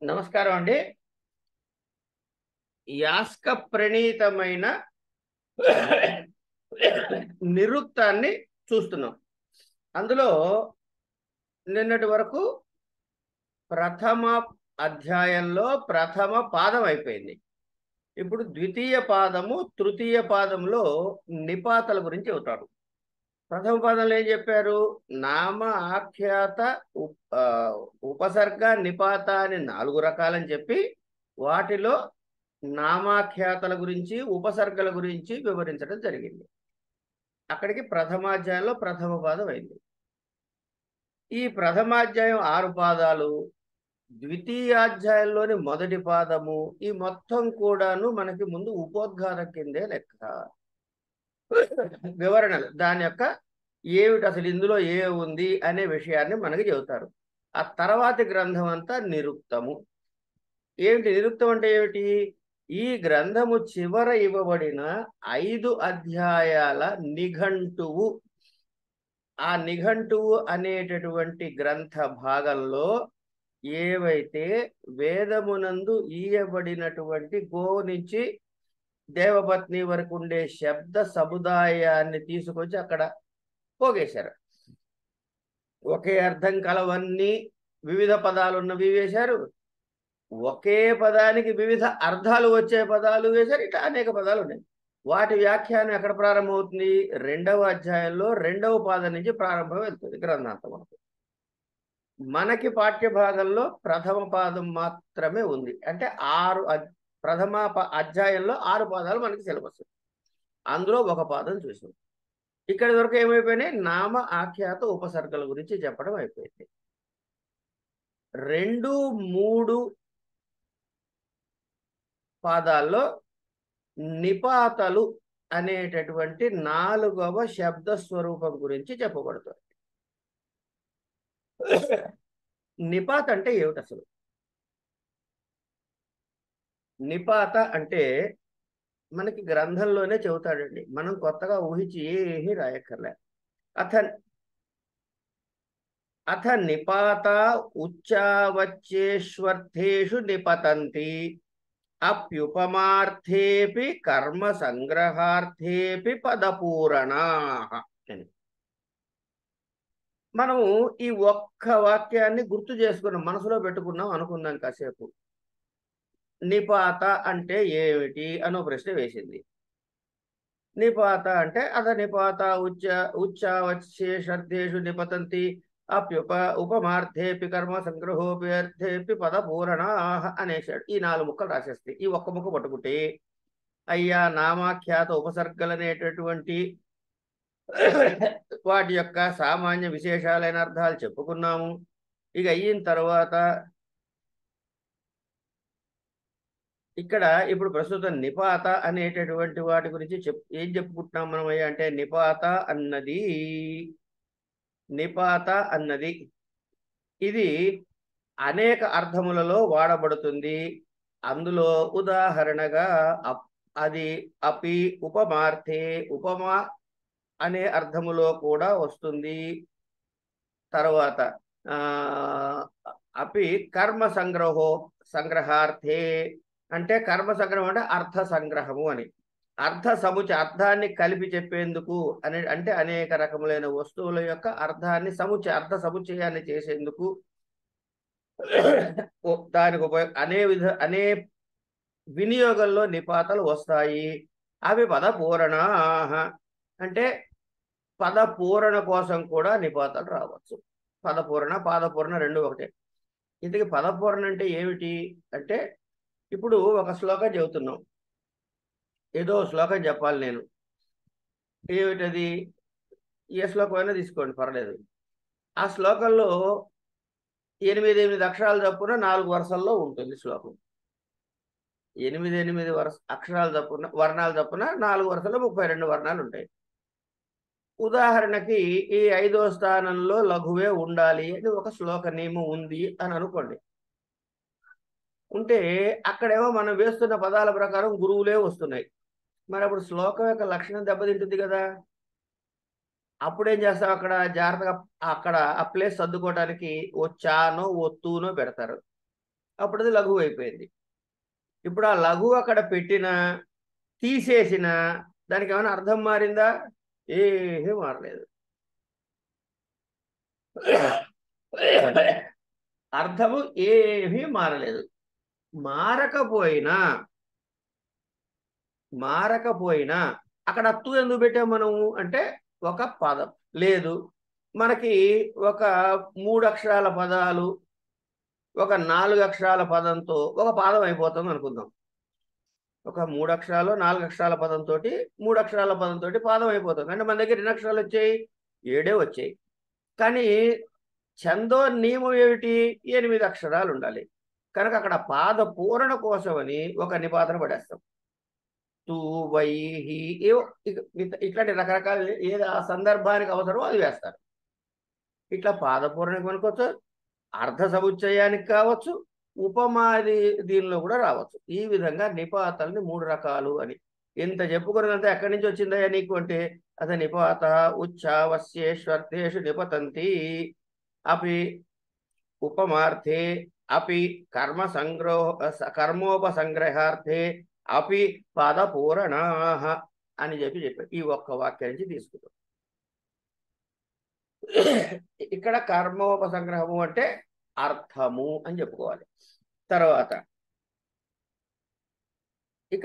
నమస్కారం అండి యాస్క ప్రణీతమైన నిరుక్తాన్ని చూస్తున్నాం అందులో నిన్నటి వరకు ప్రథమ అధ్యాయంలో ప్రథమ పాదం అయిపోయింది ఇప్పుడు ద్వితీయ పాదము తృతీయ పాదంలో నిపాతల గురించి చెబుతారు ప్రథమ పాదంలో ఏం చెప్పారు నామ ఆఖ్యాత ఉప్- ఆ, ఉపసర్గ నిపాత అని నాలుగు రకాలని చెప్పి వాటిలో నామాఖ్యాతల గురించి ఉపసర్గల గురించి వివరించడం జరిగింది అక్కడికి ప్రథమాధ్యాయంలో ప్రథమ పాదం అయింది ఈ ప్రథమాధ్యాయం ఆరు పాదాలు ద్వితీయాధ్యాయంలోని మొదటి పాదము ఈ మొత్తం కూడాను మనకి ముందు ఉపోద్ఘాతం కిందే లెక్క వివరణలు దాని యొక్క ఏమిటి అసలు ఇందులో ఏ ఉంది అనే విషయాన్ని మనకి చెబుతారు ఆ తర్వాతి గ్రంథం అంతా నిరుక్తము ఏమిటి నిరుక్తం అంటే ఏమిటి ఈ గ్రంథము చివర ఇవ్వబడిన ఐదు అధ్యాయాల నిఘంటువు ఆ నిఘంటువు అనేటటువంటి గ్రంథ భాగంలో ఏవైతే వేదమునందు ఈయబడినటువంటి గో నుంచి దేవపత్ని వరకు ఉండే శబ్ద సముదాయాన్ని తీసుకొచ్చి అక్కడ పోగేశారు ఒకే అర్థం కలవన్నీ వివిధ పదాలు ఉన్నవి వేశారు ఒకే పదానికి వివిధ అర్థాలు వచ్చే పదాలు వేశారు ఇట్లా అనేక పదాలు ఉన్నాయి వాటి వ్యాఖ్యానం ఎక్కడ ప్రారంభమవుతుంది రెండవ అధ్యాయంలో రెండవ పాదం నుంచి ప్రారంభం వెళ్తుంది గ్రంథాంతం వరకు మనకి పాఠ్య భాగంలో ప్రథమ పాదం మాత్రమే ఉంది అంటే ఆరు అద్- ప్రథమ ప- అధ్యాయంలో ఆరు పాదాలు మనకి సిలబస్ అందులో ఒక పాదం చూసాం ఇక్కడి వరకు ఏమైపోయినాయి నామ ఆఖ్యాత ఉపసర్గల గురించి చెప్పడం అయిపోయింది రెండు మూడు పాదాల్లో నిపాతలు అనేటటువంటి నాలుగవ శబ్ద స్వరూపం గురించి చెప్పబడుతుంది నిపాత అంటే ఏమిటి అసలు నిపాత అంటే మనకి గ్రంథంలోనే చెబుతాడండి మనం కొత్తగా ఊహించి ఏమీ రాయక్కర్లే అథ అథ నిపాత ఉచ్చావచ్చేష్వర్థేషు నిపతంతి అప్యుపమార్థేపి కర్మ సంగ్రహార్థేపి పదపూరణా అని మనము ఈ ఒక్క వాక్యాన్ని గుర్తు చేసుకున్నాం మనసులో పెట్టుకున్నాం అనుకుందాం కాసేపు నిపాత అంటే ఏమిటి అనో ప్రశ్న వేసింది నిపాత అంటే అద నిపాత ఉచ్చ ఉచ్చావచ్చేషర్థేషు నిపతంతి అప్యుప ఉపమార్థేపి కర్మ సంగ్రహోపి అర్థేపి పదపూరణ అనేసాడు ఈ నాలుగు ముక్కలు రాసేస్తాయి ఈ ఒక్క ముక్క పట్టుకుంటే అయ్యా నామాఖ్యాత ఉపసర్గలనేటటువంటి వాటి యొక్క సామాన్య విశేషాలైన అర్థాలు చెప్పుకున్నాము ఇక అయిన తర్వాత ఇక్కడ ఇప్పుడు ప్రస్తుతం నిపాత అనేటటువంటి వాటి గురించి చెప్ ఏం చెప్పుకుంటున్నాం మనం అయ్యా అంటే నిపాత అన్నది నిపాత అన్నది ఇది అనేక అర్థములలో వాడబడుతుంది అందులో ఉదాహరణగా అప్- అది అపి ఉపమార్థే ఉపమా అనే అర్థములో కూడా వస్తుంది తర్వాత ఆ అపి కర్మ సంగ్రహో సంగ్రహార్థే అంటే కర్మ సంగ్రహం అంటే అర్థ సంగ్రహము అని అర్థ సముచ అర్థాన్ని కలిపి చెప్పేందుకు అనే అంటే అనేక రకములైన వస్తువుల యొక్క అర్థాన్ని సముచ అర్థ సముచయాన్ని చేసేందుకు ఓ- దానికి ఉపయోగ అనే విధ అనే వినియోగంలో నిపాతలు వస్తాయి అవి పద పూరణ అంటే పద పూరణ కోసం కూడా నిపాతలు రావచ్చు పదపూరణ పాదపూరణ రెండు ఒకటే ఇంతకీ పదపూరణ అంటే ఏమిటి అంటే ఇప్పుడు ఒక శ్లోకం చెబుతున్నాం ఏదో శ్లోకం చెప్పాలి నేను ఏమిటది ఏ శ్లోకం అయినా తీసుకోండి పర్లేదు ఆ శ్లోకంలో ఎనిమిది ఎనిమిది అక్షరాలు చప్పున నాలుగు వరుసల్లో ఉంటుంది శ్లోకం ఎనిమిది ఎనిమిది వరుస అక్షరాలు చప్పున వర్ణాలు చప్పున నాలుగు వరుసల్లో ముప్పై రెండు వర్ణాలు ఉంటాయి ఉదాహరణకి ఈ ఐదో స్థానంలో లఘువే ఉండాలి అని ఒక శ్లోక నియమం ఉంది అని అనుకోండి ఉంటే అక్కడేమో మనం వేస్తున్న పదాల ప్రకారం గురువులే వస్తున్నాయి మరి అప్పుడు శ్లోకం యొక్క లక్షణం దెబ్బతింటుంది కదా అప్పుడేం చేస్తాం అక్కడ జాగ్రత్తగా అక్కడ ఆ ప్లేస్ సర్దుకోవడానికి ఓ చానో ఓ తూనో పెడతారు అప్పుడు అది లఘువు అయిపోయింది ఇప్పుడు ఆ లఘువు అక్కడ పెట్టిన తీసేసిన దానికి ఏమైనా అర్థం మారిందా ఏమీ మారలేదు అర్థము ఏమీ మారలేదు మారకపోయినా మారకపోయినా అక్కడ అత్తు ఎందుకు పెట్టాం మనము అంటే ఒక పదం లేదు మనకి ఒక మూడు అక్షరాల పదాలు ఒక నాలుగు అక్షరాల పదంతో ఒక పాదం అయిపోతుంది అనుకుందాం ఒక మూడు అక్షరాలు నాలుగు అక్షరాల పదంతో మూడు అక్షరాల పదంతో పాదం అయిపోతుంది అంటే మన దగ్గర ఎన్ని అక్షరాలు వచ్చాయి ఏడే వచ్చాయి కానీ చందో నియమం ఏమిటి ఎనిమిది అక్షరాలు ఉండాలి కనుక అక్కడ పాద పూరణ కోసమని ఒక నిపాతన పడేస్తాం తూ వై హి ఏవో ఇక- ఇట్లా- ఇట్లాంటి రకరకాల ఏది ఆ సందర్భానికి అవసరమో అది వేస్తారు ఇట్లా పాద పూరణకి అనుకోవచ్చు అర్ధ సముచ్చయానికి కావచ్చు ఉపమాది దీనిలో కూడా రావచ్చు ఈ విధంగా నిపాతల్ని మూడు రకాలు అని ఇంత చెప్పుకున్నదంతా ఎక్కడి నుంచి వచ్చిందయ్యా నీకు అంటే అత నిపాత ఉచ్చావస్యేష్వర్థేషు నిపతంతి అపి ఉపమార్థే అపి కర్మ సంగ్రహ కర్మోపసంగ్రహార్థే అపి పదపూరణా అని చెప్పి చెప్పారు ఈ ఒక్క వాక్యం నుంచి తీసుకుంటాం ఇక్కడ కర్మోపసంగ్రహము అంటే అర్థము అని చెప్పుకోవాలి తర్వాత ఇక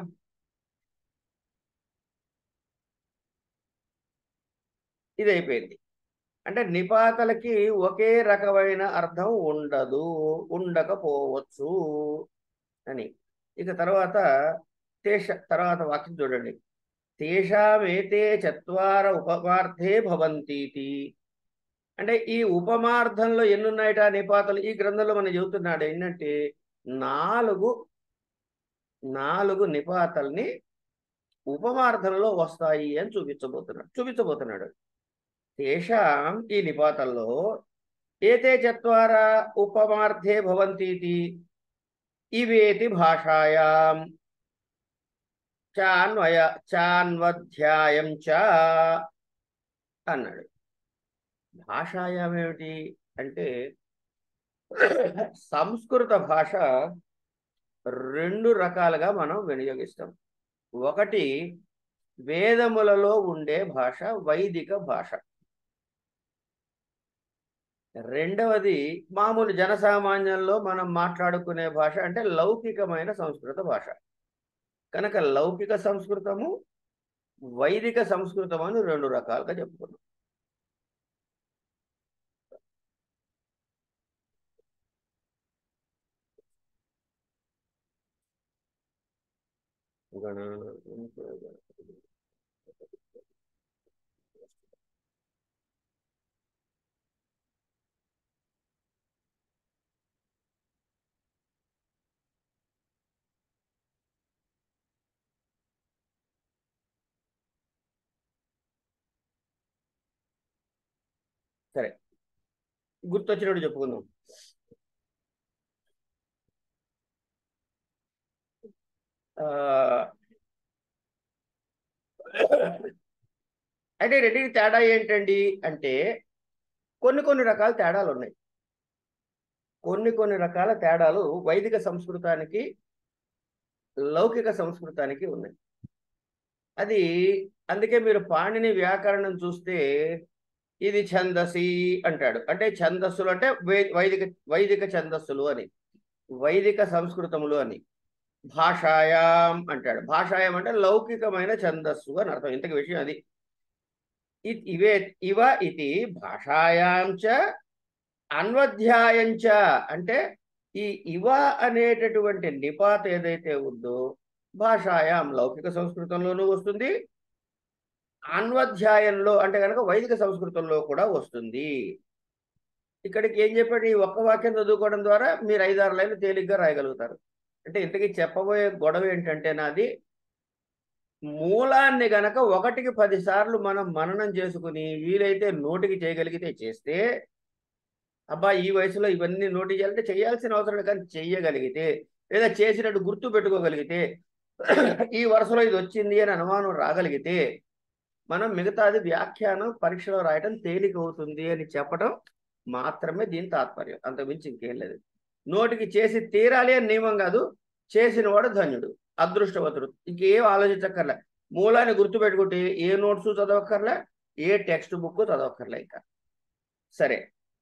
ఇది అయిపోయింది అంటే నిపాతలకి ఒకే రకమైన అర్థం ఉండదు ఉండకపోవచ్చు అని ఇక తర్వాత తేష తర్వాత వాక్యం చూడండి తేషామేతే చత్వార ఉపమార్థే భవంతీతి అంటే ఈ ఉపమార్థంలో ఎన్నున్నాయట నిపాతలు ఈ గ్రంథంలో మనం చెబుతున్నాడు ఏంటంటే నాలుగు నాలుగు నిపాతల్ని ఉపమార్థంలో వస్తాయి అని చూపించబోతున్నాడు చూపించబోతున్నాడు తేషాం ఈ నిపాతల్లో ఏతే చత్వార ఉపమార్థే భవంతీతి ఇవేతి భాషాయాం చాన్వయ చాన్వధ్యాయం చ అన్నాడు భాషాయాం ఏమిటి అంటే సంస్కృత భాష రెండు రకాలుగా మనం వినియోగిస్తాం ఒకటి వేదములలో ఉండే భాష వైదిక భాష రెండవది మామూలు జనసామాన్యంలో మనం మాట్లాడుకునే భాష అంటే లౌకికమైన సంస్కృత భాష కనుక లౌకిక సంస్కృతము వైదిక సంస్కృతం అని రెండు రకాలుగా చెప్పుకున్నాం సరే గుర్తొచ్చినట్టు చెప్పుకుందాం ఆ, అయితే రెండింటి తేడా ఏంటండి అంటే కొన్ని కొన్ని రకాల తేడాలు ఉన్నాయి కొన్ని కొన్ని రకాల తేడాలు వైదిక సంస్కృతానికి లౌకిక సంస్కృతానికి ఉన్నాయి అది అందుకే మీరు పాణిని వ్యాకరణం చూస్తే ఇది ఛందసి అంటాడు అంటే ఛందస్సులు అంటే వై- వైదిక వైదిక ఛందస్సులు అని వైదిక సంస్కృతములు అని భాషాయాం అంటాడు భాషాయం అంటే లౌకికమైన ఛందస్సు అని అర్థం ఇంతకు విషయం అది ఇ- ఇవే ఇవ ఇది భాషాయాంచ అన్వధ్యాయంచ అంటే ఈ ఇవ అనేటటువంటి నిపాత ఏదైతే ఉందో భాషాయాం లౌకిక సంస్కృతంలోనూ వస్తుంది అన్వధ్యాయంలో అంటే కనుక వైదిక సంస్కృతంలో కూడా వస్తుంది ఇక్కడికి ఏం చెప్పాడు ఈ ఒక్క వాక్యం చదువుకోవడం ద్వారా మీరు ఐదారు లైన్లు తేలిగ్గా రాయగలుగుతారు అంటే ఇంతకీ చెప్పబోయే గొడవ ఏంటంటే నాది మూలాన్ని గనక ఒకటికి పది సార్లు మనం మననం చేసుకుని వీలైతే నోటికి చేయగలిగితే చేస్తే అబ్బా ఈ వయసులో ఇవన్నీ నోటి చేయాలంటే చేయాల్సిన అవసరం లేదు కానీ చెయ్యగలిగితే లేదా చేసినట్టు గుర్తు పెట్టుకోగలిగితే ఈ వరుసలో ఇది వచ్చింది అని అనుమానం రాగలిగితే మనం మిగతాది వ్యాఖ్యానం పరీక్షలో రాయటం తేలిక అవుతుంది అని చెప్పడం మాత్రమే దీని తాత్పర్యం అంతకుమించి ఇంకేం లేదు నోటికి చేసి తీరాలి అని నియమం కాదు చేసినవాడు ధన్యుడు అదృష్టవంతుడు ఇంకేం ఆలోచించక్కర్లే మూలాన్ని గుర్తుపెట్టుకుంటే ఏ నోట్స్ చదవక్కర్లే ఏ టెక్స్ట్ బుక్ చదవక్కర్లే ఇంకా సరే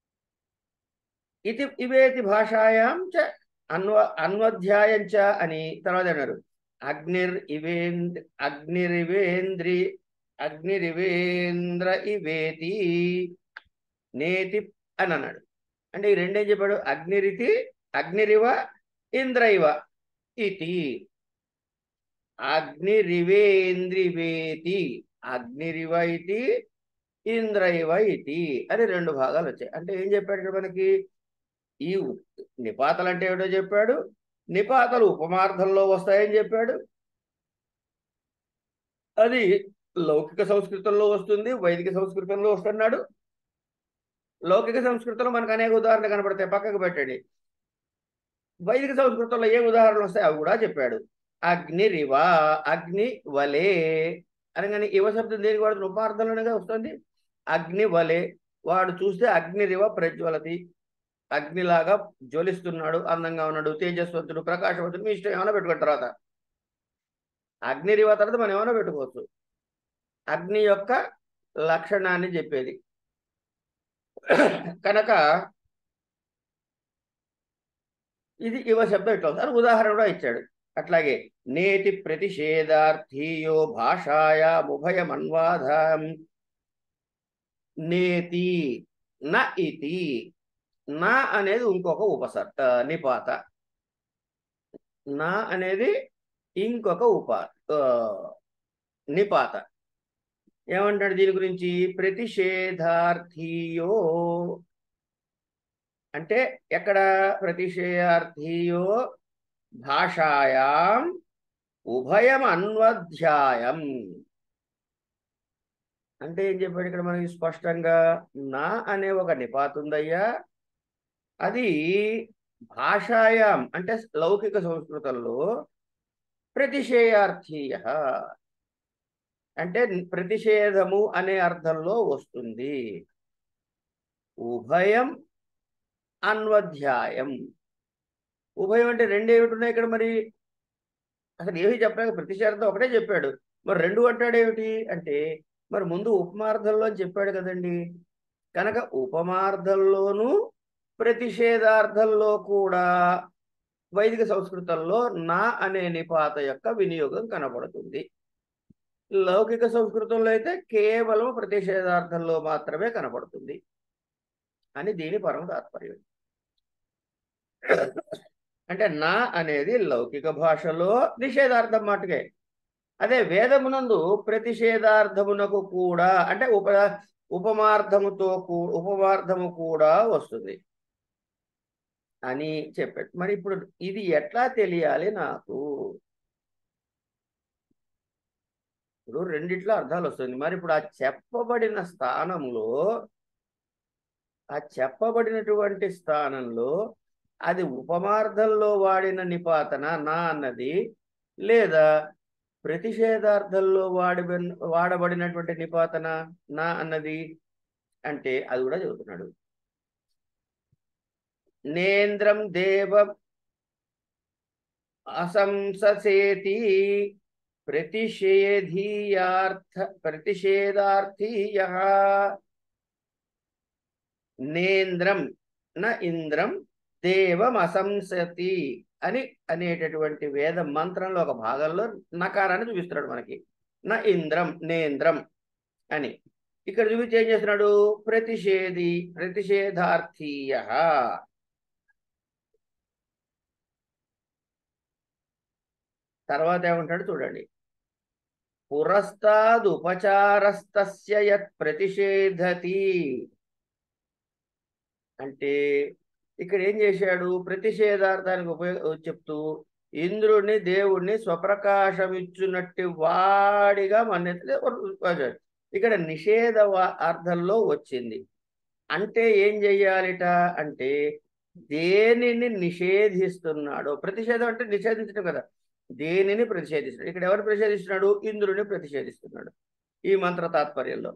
ఇది ఇవేతి భాషాయాం చ అన్వ అన్వధ్యాయం చ అని తర్వాత అన్నారు అగ్నిర్ ఇవేంద్ర అగ్నిరివేంద్రి అగ్నిరివేంద్ర ఇవేతి నేతి అని అన్నాడు అంటే ఈ రెండేం చెప్పాడు అగ్నిరితి అగ్నిరివ ఇంద్ర ఇవ ఇతి అగ్నిరివేంద్రివేతి అగ్నిరివ ఇతి ఇంద్ర ఇవ ఇతి అని రెండు భాగాలు వచ్చాయి అంటే ఏం చెప్పాడు ఇక్కడ మనకి ఈ ఉ- నిపాతలు అంటే ఏమిటో చెప్పాడు నిపాతలు ఉపమార్థంలో వస్తాయని చెప్పాడు అది లౌకిక సంస్కృతంలో వస్తుంది వైదిక సంస్కృతంలో వస్తున్నాడు లౌకిక సంస్కృతంలో మనకు అనేక ఉదాహరణలు కనపడతాయి పక్కకు పెట్టండి వైదిక సంస్కృతంలో ఏ ఉదాహరణలు వస్తాయి అవి కూడా చెప్పాడు అగ్నిరివ అగ్ని వలే అనగానే ఇవ శబ్దం దేనికి వాడు ఉపమార్థంలోనే వస్తుంది అగ్ని వలే వాడు చూస్తే అగ్నిరివ ప్రజ్వలతి అగ్నిలాగా జ్వలిస్తున్నాడు అందంగా ఉన్నాడు తేజస్వంతుడు ప్రకాశవంతుడు మీ ఇష్టం ఏమైనా పెట్టుకున్న తర్వాత అగ్నిరివ తర్వాత మనం ఏమైనా పెట్టుకోవచ్చు అగ్ని యొక్క లక్షణాన్ని చెప్పేది కనుక ఇది ఇవ శబ్దం ఇట్లా వస్తుంది. అది ఉదాహరణ కూడా ఇచ్చాడు అట్లాగే నేతి ప్రతిషేధార్థీయో భాషాయా ఉభయమన్వాధం నేతి న ఇతి నా అనేది ఇంకొక ఉపసర్ ఆ, నిపాత నా అనేది ఇంకొక ఉప ఆ, నిపాత ఏమంటాడు దీని గురించి ప్రతిషేధార్థీయో అంటే ఎక్కడ ప్రతిషేధార్థీయో భాషాయాం ఉభయం అన్వధ్యాయం అంటే ఏం చెప్పాడు ఇక్కడ మనకి స్పష్టంగా నా అనే ఒక నిపాత ఉందయ్యా అది భాషాయాం అంటే లౌకిక సంస్కృతంలో ప్రతిషేయార్థీయ అంటే ప్రతిషేధము అనే అర్థంలో వస్తుంది ఉభయం అన్వధ్యాయం ఉభయం అంటే రెండు ఏమిటి ఉన్నాయి ఇక్కడ మరి అసలు ఏమి చెప్పలేక ప్రతిషేధం ఒకటే చెప్పాడు మరి రెండు అంటాడేమిటి అంటే మరి ముందు ఉపమార్థంలో అని చెప్పాడు కదండి కనుక ఉపమార్థంలోనూ ప్రతిషేధార్థంలో కూడా వైదిక సంస్కృతంలో నా అనే నిపాత యొక్క వినియోగం కనబడుతుంది లౌకిక సంస్కృతంలో అయితే కేవలం ప్రతిషేధార్థంలో మాత్రమే కనబడుతుంది అని దీని పరమ తాత్పర్యం అంటే నా అనేది లౌకిక భాషలో నిషేధార్థం మాటకే అదే వేదమునందు ప్రతిషేధార్థమునకు కూడా అంటే ఉప ఉపమార్థముతో కూ ఉపమార్థము కూడా వస్తుంది అని చెప్పాడు మరి ఇప్పుడు ఇది ఎట్లా తెలియాలి నాకు ఇప్పుడు రెండిట్లో అర్థాలు వస్తుంది మరి ఇప్పుడు ఆ చెప్పబడిన స్థానంలో ఆ చెప్పబడినటువంటి స్థానంలో అది ఉపమార్థంలో వాడిన నిపాతన నా అన్నది లేదా ప్రతిషేధార్థంలో వాడి వాడబడినటువంటి నిపాతన నా అన్నది అంటే అది కూడా చదువుతున్నాడు నేంద్రం దేవ అసంససేతి ప్రతిషేధీయార్థ ప్రతిషేధార్థీయ నేంద్రం న ఇంద్రం దేవం అసంసతి అని అనేటటువంటి వేద మంత్రంలో ఒక భాగంలో నకారాన్ని చూపిస్తున్నాడు మనకి న ఇంద్రం నేంద్రం అని ఇక్కడ చూపించి ఏం చేస్తున్నాడు ప్రతిషేధి ప్రతిషేధార్థీయ తర్వాత ఏమంటాడు చూడండి పురస్తాదుపచారస్తస్య యత్ ప్రతిషేధతి అంటే ఇక్కడ ఏం చేశాడు ప్రతిషేధార్థానికి ఉపయోగ చెప్తూ ఇంద్రుడిని దేవుణ్ణి స్వప్రకాశమిచ్చునట్టి వాడిగా మన ఇక్కడ నిషేధ అర్థంలో వచ్చింది అంటే ఏం చెయ్యాలిట అంటే దేనిని నిషేధిస్తున్నాడు ప్రతిషేధం అంటే నిషేధించడం కదా దేనిని ప్రతిషేధిస్తున్నాడు ఇక్కడ ఎవరు ప్రతిషేధిస్తున్నాడు ఇంద్రుని ప్రతిషేధిస్తున్నాడు ఈ మంత్ర తాత్పర్యంలో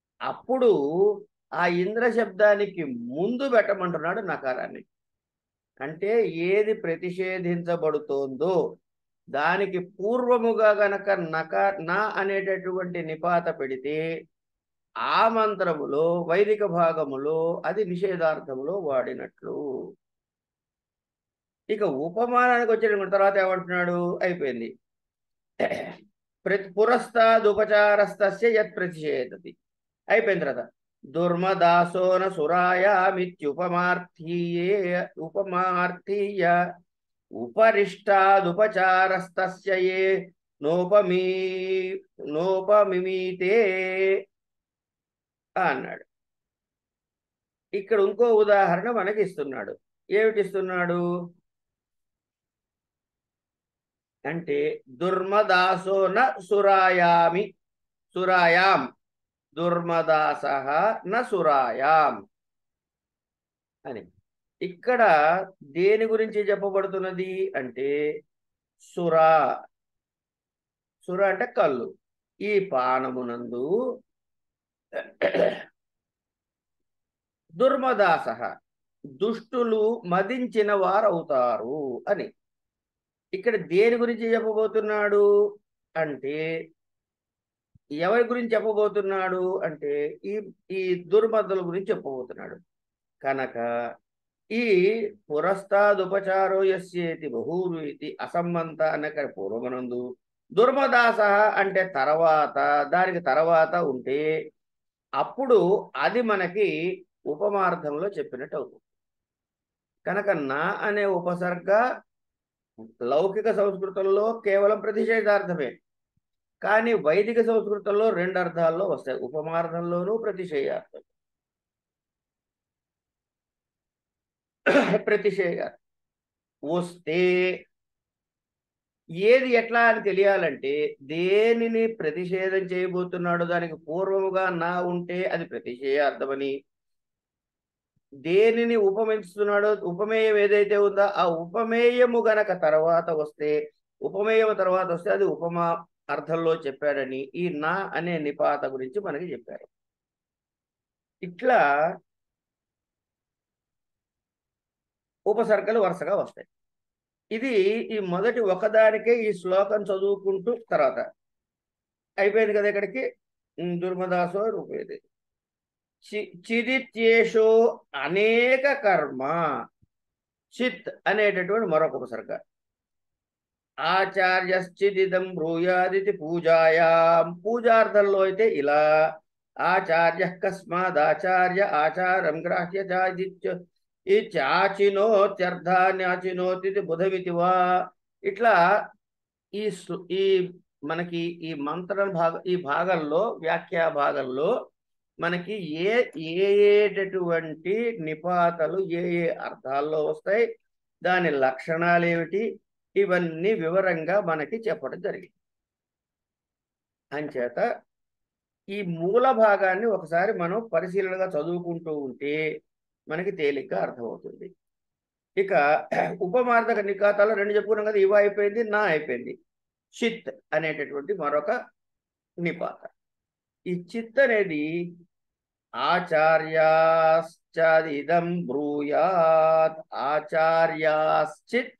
అప్పుడు ఆ ఇంద్ర శబ్దానికి ముందు పెట్టమంటున్నాడు నకారాన్ని అంటే ఏది ప్రతిషేధించబడుతోందో దానికి పూర్వముగా గనక నక నా అనేటటువంటి నిపాత పెడితే ఆ మంత్రములో వైదిక భాగములో అది నిషేధార్థములో వాడినట్లు ఇక ఉపమానానికి వచ్చిన తర్వాత ఏమంటున్నాడు అయిపోయింది ప్రతి పురస్తాదుపచారస్తస్య యత్ ప్రతిషేధతి అయిపోయిన తర్వాత దుర్మదాసోన సురాయామిత్యుపమార్థీయే ఉపమార్థీయ ఉపరిష్టాదుపచారస్తస్య ఏ నోపమీ నోపమిమీతే అన్నాడు ఇక్కడ ఇంకో ఉదాహరణ మనకి ఇస్తున్నాడు ఏమిటి ఇస్తున్నాడు అంటే దుర్మదాసో న సురాయామి సురాయాం దుర్మదాస న సురాయాం అని ఇక్కడ దేని గురించి చెప్పబడుతున్నది అంటే సురా సుర అంటే కళ్ళు ఈ పానమునందు దుర్మదాస దుష్టులు మదించిన వారవుతారు అని ఇక్కడ దేని గురించి చెప్పబోతున్నాడు అంటే ఎవరి గురించి చెప్పబోతున్నాడు అంటే ఈ ఈ దుర్మద్దల గురించి చెప్పబోతున్నాడు కనుక ఈ పురస్తాదుపచారో యస్యేతి బహూరు ఇది అసమ్మంత అనక పూర్వమనందు దుర్మదాస అంటే తర్వాత దానికి తర్వాత ఉంటే అప్పుడు అది మనకి ఉపమార్థంలో చెప్పినట్టు అవుతుంది కనుక నా అనే ఉపసర్గ లౌకిక సంస్కృతంలో కేవలం ప్రతిషేధార్థమే కానీ వైదిక సంస్కృతంలో రెండు అర్థాల్లో వస్తాయి ఉపమార్థంలోనూ ప్రతిషేయార్థం ప్రతిషేయార్థం వస్తే ఏది ఎట్లా అని తెలియాలంటే దేనిని ప్రతిషేధం చేయబోతున్నాడో దానికి పూర్వముగా నా ఉంటే అది ప్రతిషేయార్థమని దేనిని ఉపమిస్తున్నాడో ఉపమేయం ఏదైతే ఉందో ఆ ఉపమేయము గనక తర్వాత వస్తే ఉపమేయం తర్వాత వస్తే అది ఉపమా అర్థంలో చెప్పాడని ఈ నా అనే నిపాత గురించి మనకి చెప్పారు ఇట్లా ఉపసర్గలు వరుసగా వస్తాయి ఇది ఈ మొదటి ఒకదానికే ఈ శ్లోకం చదువుకుంటూ తర్వాత అయిపోయింది కదా ఇక్కడికి దుర్మదాసో రూపేది చిదిత్యేషో అనేక కర్మ చిత్ అనేటటువంటి మరొక ఉపసర్గ ఆచార్యశ్చిదిదం బ్రూయాదితి పూజాయాం పూజార్థంలో అయితే ఇలా ఆచార్య కస్మాదాచార్య ఆచారం గ్రాహ్య చాదిత్య ఈ చాచినోత్యర్థాన్యాచినోతి బుధమితి వా ఇట్లా ఈ ఈ మనకి ఈ మంత్ర భాగ ఈ భాగంలో వ్యాఖ్యా భాగంలో మనకి ఏ ఏటటువంటి నిపాతలు ఏ ఏ అర్థాల్లో వస్తాయి దాని లక్షణాలు ఏమిటి ఇవన్నీ వివరంగా మనకి చెప్పడం జరిగింది అంచేత ఈ మూల భాగాన్ని ఒకసారి మనం పరిశీలనగా చదువుకుంటూ ఉంటే మనకి తేలిగ్గా అర్థమవుతుంది ఇక ఉపమార్థక నికాతాలు రెండు చెప్పుకున్నాం కదా ఇవ అయిపోయింది నా అయిపోయింది చిత్ అనేటటువంటి మరొక నిపాత ఈ చిత్ అనేది ఆచార్యాశ్చదిదం బ్రూయాత్ ఆచార్యాశ్చిత్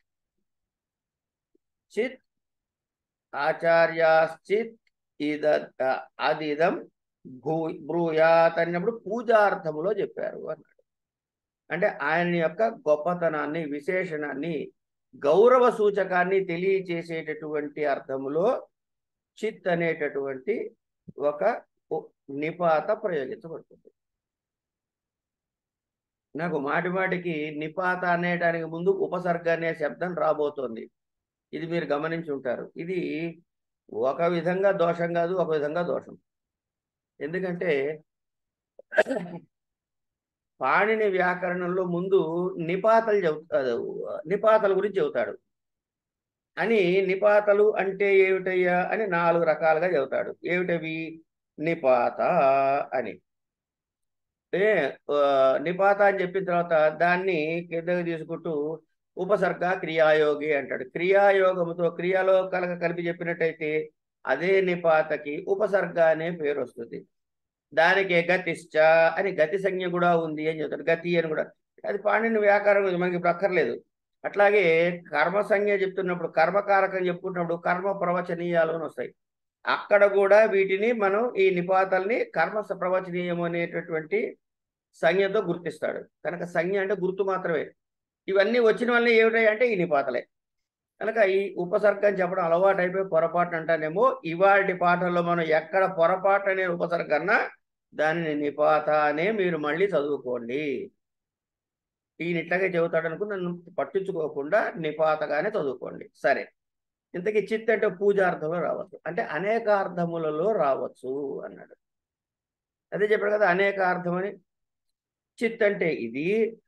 చిత్ ఆచార్యాశ్చిత్ ఇద అదిదం భూ బ్రూయాత్ అన్నప్పుడు పూజార్థములో చెప్పారు అన్నాడు అంటే ఆయన యొక్క గొప్పతనాన్ని విశేషణాన్ని గౌరవ సూచకాన్ని తెలియచేసేటటువంటి అర్థములో చిత్ అనేటటువంటి ఒక నిపాత ప్రయోగించబడుతుంది నాకు మాటి మాటికి నిపాత అనేటానికి ముందు ఉపసర్గ అనే శబ్దం రాబోతోంది ఇది మీరు గమనించి ఉంటారు ఇది ఒక విధంగా దోషం కాదు ఒక విధంగా దోషం ఎందుకంటే పాణిని వ్యాకరణంలో ముందు నిపాతలు చెబుతాడు నిపాతల గురించి చెబుతాడు అని నిపాతలు అంటే ఏమిటయ్యా అని నాలుగు రకాలుగా చెబుతాడు ఏమిటవి నిపాత అని ఏ నిపాత అని చెప్పిన తర్వాత దాన్ని కిందకి తీసుకుంటూ ఉపసర్గ క్రియాయోగి అంటాడు క్రియాయోగముతో క్రియాలో కలగ కలిపి చెప్పినట్టయితే అదే నిపాతకి ఉపసర్గ అనే పేరు వస్తుంది దానికి గతిశ్చ అని గతి సంజ్ఞ కూడా ఉంది అని చెప్తాడు గతి అని కూడా అది పాణిని వ్యాకారం గురించి మనకి ఇప్పుడు అక్కర్లేదు అట్లాగే కర్మ సంజ్ఞ చెప్తున్నప్పుడు కర్మకారకం చెప్పుకున్నప్పుడు కర్మ ప్రవచనీయాలు అని వస్తాయి అక్కడ కూడా వీటిని మనం ఈ నిపాతల్ని కర్మ స- ప్రవచనీయం అనేటటువంటి సంజ్ఞతో గుర్తిస్తాడు కనుక సంజ్ఞ అంటే గుర్తు మాత్రమే ఇవన్నీ వచ్చిన వల్ల ఏమిటాయి అంటే ఈ నిపాతలే కనుక ఈ ఉపసర్గం చెప్పడం అలవాటు అయిపోయి పొరపాటు అంటానేమో ఇవాటి పాఠంలో మనం ఎక్కడ పొరపాటు అనే ఉపసర్గ అన్నా దానిని నిపాత అనే మీరు మళ్ళీ చదువుకోండి ఈయన ఇట్లాగే చెబుతాడు అనుకుని నన్ను పట్టించుకోకుండా నిపాతగానే చదువుకోండి సరే ఇంతకీ చిత్ అంటే పూజార్థంలో రావచ్చు అంటే అనేక అర్థములలో రావచ్చు అన్నాడు అదే చెప్పాడు కదా అనేక అర్థమని చిత్ అంటే ఇది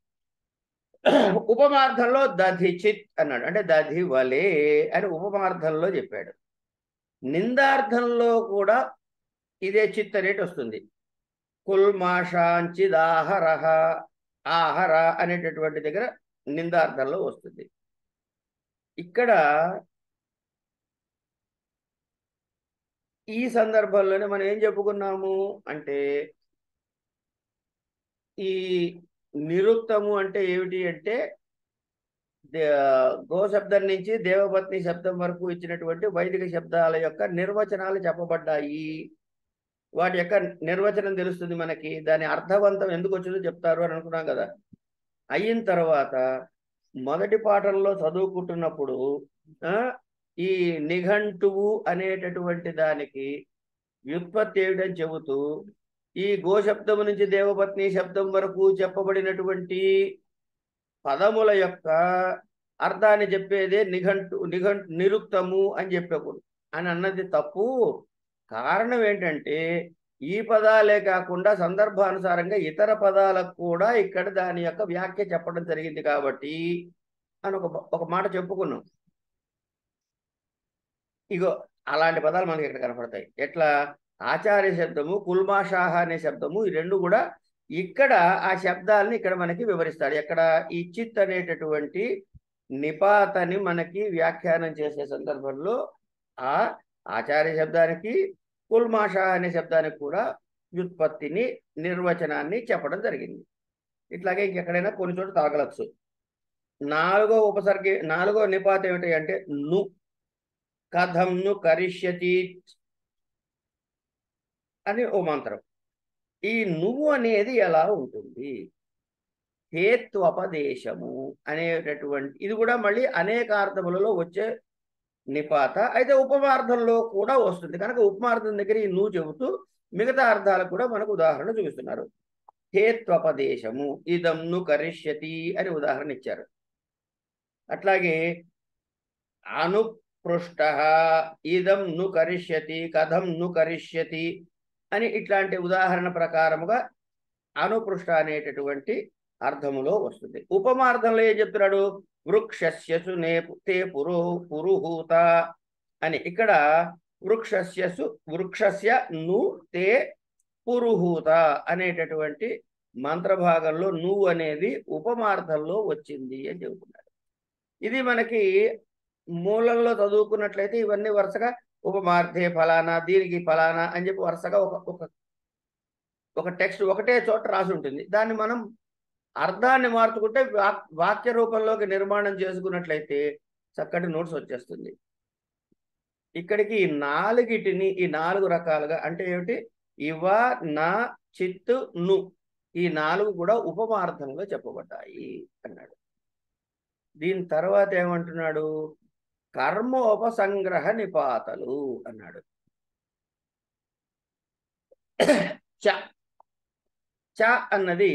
ఉపమార్థంలో దధి చిత్ అన్నాడు అంటే దధి వలే అని ఉపమార్థంలో చెప్పాడు నిందార్థంలో కూడా ఇదే చిత్ అనేటి వస్తుంది కుల్మాషాంచిదాహరహ ఆహర అనేటటువంటి దగ్గర నిందార్థంలో వస్తుంది ఇక్కడ ఈ సందర్భంలోనే మనం ఏం చెప్పుకున్నాము అంటే ఈ నిరుక్తము అంటే ఏమిటి అంటే దే- గో శబ్దం నుంచి దేవపత్ని శబ్దం వరకు ఇచ్చినటువంటి వైదిక శబ్దాల యొక్క నిర్వచనాలు చెప్పబడ్డాయి వాటి యొక్క నిర్వచనం తెలుస్తుంది మనకి దాని అర్థవంతం ఎందుకు వచ్చిందో చెప్తారు అని అనుకున్నాం కదా అయిన తర్వాత మొదటి పాఠంలో చదువుకుంటున్నప్పుడు ఆ ఈ నిఘంటువు అనేటటువంటి దానికి వ్యుత్పత్తి ఏమిటని చెబుతూ ఈ గో శబ్దము నుంచి దేవపత్ని శబ్దం వరకు చెప్పబడినటువంటి పదముల యొక్క అర్థాన్ని చెప్పేదే నిఘంటు నిఘంటు నిరుక్తము అని చెప్పకూడదు అని అన్నది తప్పు కారణం ఏంటంటే ఈ పదాలే కాకుండా సందర్భానుసారంగా ఇతర పదాలకు కూడా ఇక్కడ దాని యొక్క వ్యాఖ్య చెప్పడం జరిగింది కాబట్టి అని ఒక ఒక మాట చెప్పుకున్నాం ఇగో అలాంటి పదాలు మనకి ఇక్కడ కనపడతాయి ఎట్లా ఆచార్య శబ్దము కుల్మాషాహ అనే శబ్దము ఈ రెండు కూడా ఇక్కడ ఆ శబ్దాలని ఇక్కడ మనకి వివరిస్తాడు ఎక్కడ ఈ చిత్ అనేటటువంటి నిపాతని మనకి వ్యాఖ్యానం చేసే సందర్భంలో ఆ ఆచార్య శబ్దానికి కుల్మాషా అనే శబ్దానికి కూడా వ్యుత్పత్తిని నిర్వచనాన్ని చెప్పడం జరిగింది ఇట్లాగే ఇంకెక్కడైనా కొన్ని చోట్ల తాగలచ్చు నాలుగో ఉపసర్గ నాలుగో నిపాత ఏమిటి అంటే ను కథం ను కరిష్యతి అని ఓ మంత్రం ఈ నువ్వు అనేది ఎలా ఉంటుంది హేత్వపదేశము అనేటటువంటి ఇది కూడా మళ్ళీ అనేక అర్థములలో వచ్చే నిపాత అయితే ఉపమార్థంలో కూడా వస్తుంది కనుక ఉపమార్థం దగ్గర ఈ నువ్వు చెబుతూ మిగతా అర్థాలకు కూడా మనకు ఉదాహరణ చూపిస్తున్నారు హేత్వపదేశము ఇదం ను కరిష్యతి అని ఉదాహరణ ఇచ్చారు అట్లాగే అనుపృష్ట ఇదం ను కరిష్యతి కథం ను కరిష్యతి అని ఇట్లాంటి ఉదాహరణ ప్రకారముగా అనుపృష్ట అనేటటువంటి అర్థములో వస్తుంది ఉపమార్థంలో ఏం చెప్తున్నాడు వృక్షస్యసు నే తే పురు పురుహూత అని ఇక్కడ వృక్షస్యసు వృక్షస్య ను తే పురుహూత అనేటటువంటి మంత్రభాగంలో నువ్వు అనేది ఉపమార్థంలో వచ్చింది అని చెబుతున్నాడు ఇది మనకి మూలంలో చదువుకున్నట్లయితే ఇవన్నీ వరుసగా ఉపమార్థే ఫలానా దీనికి ఫలానా అని చెప్పి వరుసగా ఒక ఒక ఒక టెక్స్ట్ ఒకటే చోట రాసి ఉంటుంది దాన్ని మనం అర్థాన్ని మార్చుకుంటే వాక్ వాక్య రూపంలోకి నిర్మాణం చేసుకున్నట్లయితే చక్కటి నోట్స్ వచ్చేస్తుంది ఇక్కడికి ఈ నాలుగిటిని ఈ నాలుగు రకాలుగా అంటే ఏమిటి ఇవ నా చిత్తు ను ఈ నాలుగు కూడా ఉపమార్థంగా చెప్పబడ్డాయి అన్నాడు దీని తర్వాత ఏమంటున్నాడు కర్మోపసంగ్రహ నిపాతలు అన్నాడు చ చ అన్నది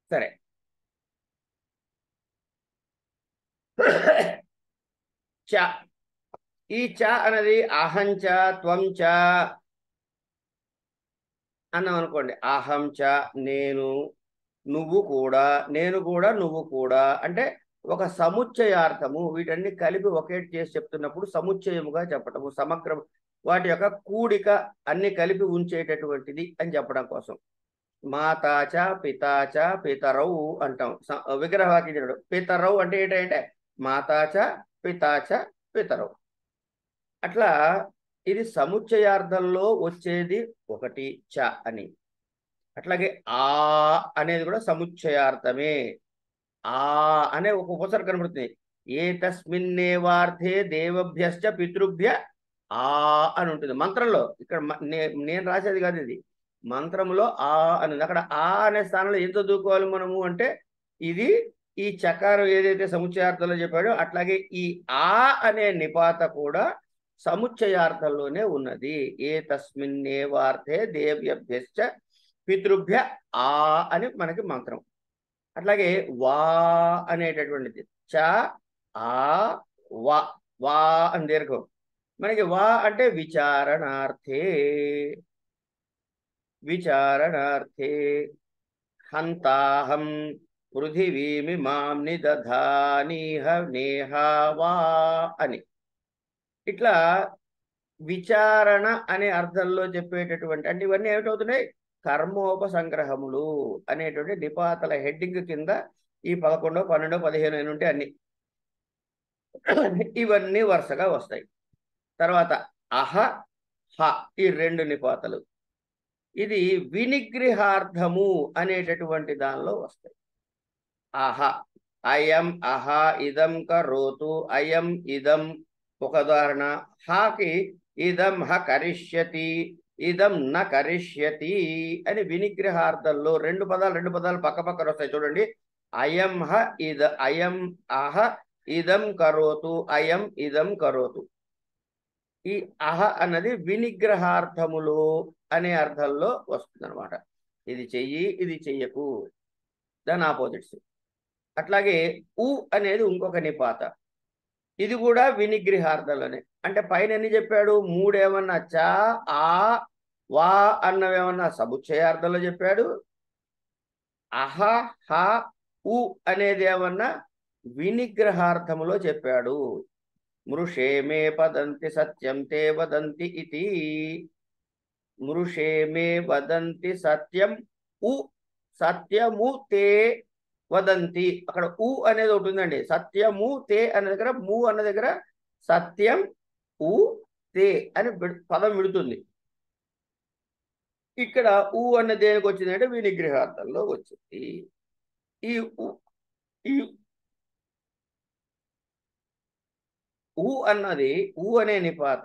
సరే చ ఈ చ అనేది అహంచ త్వంచ అన్నాం అనుకోండి అహం చ నేను నువ్వు కూడా నేను కూడా నువ్వు కూడా అంటే ఒక సముచ్చయార్థము వీటన్ని కలిపి ఒకేటి చేసి చెప్తున్నప్పుడు సముచ్చయముగా చెప్పటము సమగ్రం వాటి యొక్క కూడిక అన్ని కలిపి ఉంచేటటువంటిది అని చెప్పడం కోసం మాతాచ పితాచ పితరౌ అంటాం స- విగ్రహవాక్యుడు పితరౌ అంటే ఏంటంటే మాతాచ పితాచ పితరౌ అట్లా ఇది సముచ్చయార్థంలో వచ్చేది ఒకటి చ అని అట్లాగే ఆ అనేది కూడా సముచ్చయార్థమే ఆ అనే ఒక ఉపసర్గ కనబడుతుంది ఏ తస్మిన్నేవార్థే దేవభ్యశ్చ పితృభ్య ఆ అని ఉంటుంది మంత్రంలో ఇక్కడ మ- నే- నేను రాసేది కాదు ఇది మంత్రంలో ఆ అని ఉంది. అక్కడ ఆ అనే స్థానంలో ఏం చదువుకోవాలి మనము అంటే ఇది ఈ చకారం ఏదైతే సముచ్చయార్థంలో చెప్పాడో అట్లాగే ఈ ఆ అనే నిపాత కూడా సముచ్చయార్థంలోనే ఉన్నది ఏ తస్మిన్నేవార్థే దేవ్యభ్యశ్చ పితృభ్య ఆ అని మనకి మంత్రం అట్లాగే వా అనేటటువంటిది చ ఆ వా వా అని దీర్ఘం మనకి వా అంటే విచారణార్థే విచారణార్థే హంతాహం పృథివీమి మాం నిదధానీహ నేహా వా అని ఇట్లా విచారణ అనే అర్థంలో చెప్పేటటువంటి అంటే ఇవన్నీ ఏమిటవుతున్నాయి కర్మోపసంగ్రహములు అనేటువంటి నిపాతల హెడ్డింగ్ కింద ఈ పదకొండో పన్నెండో పదిహేను అయిన ఉంటే అన్ని ఇవన్నీ వరుసగా వస్తాయి తర్వాత అహ హ ఈ రెండు నిపాతలు ఇది వినిగ్రహార్థము అనేటటువంటి దానిలో వస్తాయి అహ అయం అహ ఇదం కరోతు అయం ఇదం ఒక ఉదాహరణ హాకి ఇదం హ కరిష్యతి ఇదం న కరిష్యతి అని వినిగ్రహార్థంలో రెండు పదాలు రెండు పదాలు పక్క పక్కన వస్తాయి చూడండి అయం హ ఇద అయం అహ ఇదం కరోతు అయం ఇదం కరోతు ఈ అహ అన్నది వినిగ్రహార్థములు అనే అర్థంలో వస్తుంది ఇది చెయ్యి ఇది చెయ్యకు దాని ఆపోజిట్స్ అట్లాగే ఉ అనేది ఇంకొక నిపాత ఇది కూడా వినిగ్రహార్థంలోనే అంటే పైన ఎన్ని చెప్పాడు మూడేమన్నా చ ఆ వా అన్నవేమన్నా సముచ్చయార్థంలో చెప్పాడు అహ హ ఉ అనేది ఏమన్నా వినిగ్రహార్థములో చెప్పాడు మృషే మే పదంతి సత్యం తే వదంతి ఇది మృషే మే వదంతి సత్యం ఉ సత్యము తే వదంతి అక్కడ ఉ అనేది ఒకటి ఉందండి సత్యము తే అనే దగ్గర ము అన్న దగ్గర సత్యం ఉ తే అని విడ్- పదం విడుతుంది ఇక్కడ ఊ అన్న దేనికి వచ్చింది అంటే వినిగ్రహార్థంలో వచ్చింది ఈ ఉ- ఈ ఊ అన్నది ఊ అనే నిపాత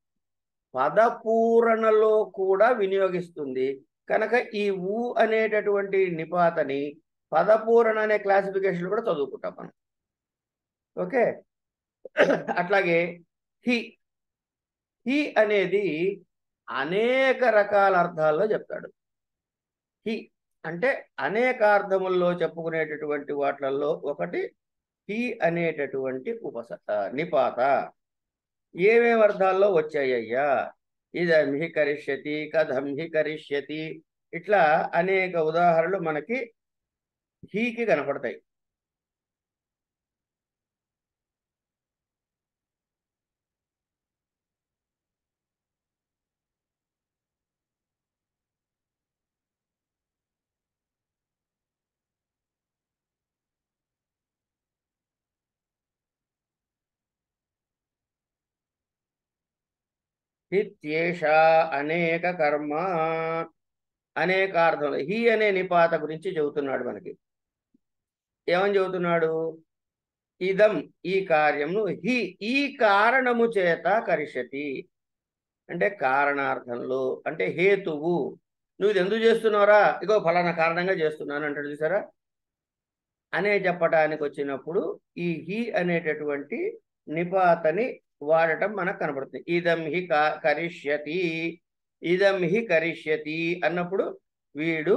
పదపూరణలో కూడా వినియోగిస్తుంది కనుక ఈ ఊ అనేటటువంటి నిపాతని పదపూరణ అనే క్లాసిఫికేషన్ కూడా చదువుకుంటాం మనం ఓకే అట్లాగే హి హి అనేది అనేక రకాల అర్థాల్లో చెప్తాడు హి అంటే అనేక అర్థముల్లో చెప్పుకునేటటువంటి వాటిలలో ఒకటి హి అనేటటువంటి ఉపస ఆ, నిపాత ఏమేమి అర్థాల్లో వచ్చాయ్యా ఇదం హి కరిష్యతి కథం హి కరిష్యతి ఇట్లా అనేక ఉదాహరణలు మనకి హీకి కనపడతాయి హిత్యేష అనేక కర్మ అనేక అర్థంలో హి అనే నిపాత గురించి చెబుతున్నాడు మనకి ఏమని చెబుతున్నాడు ఇదం ఈ కార్యము హి ఈ కారణము చేత కరిషతి అంటే కారణార్థంలో అంటే హేతువు నువ్వు ఇది ఎందుకు చేస్తున్నావురా ఇగో ఫలానా కారణంగా చేస్తున్నాను అంటాడు చూసారా అనే చెప్పటానికి వచ్చినప్పుడు ఈ హి అనేటటువంటి నిపాతని వాడటం మనకు కనబడుతుంది ఇదం హి క- కరిష్యతి ఇదం హి కరిష్యతి అన్నప్పుడు వీడు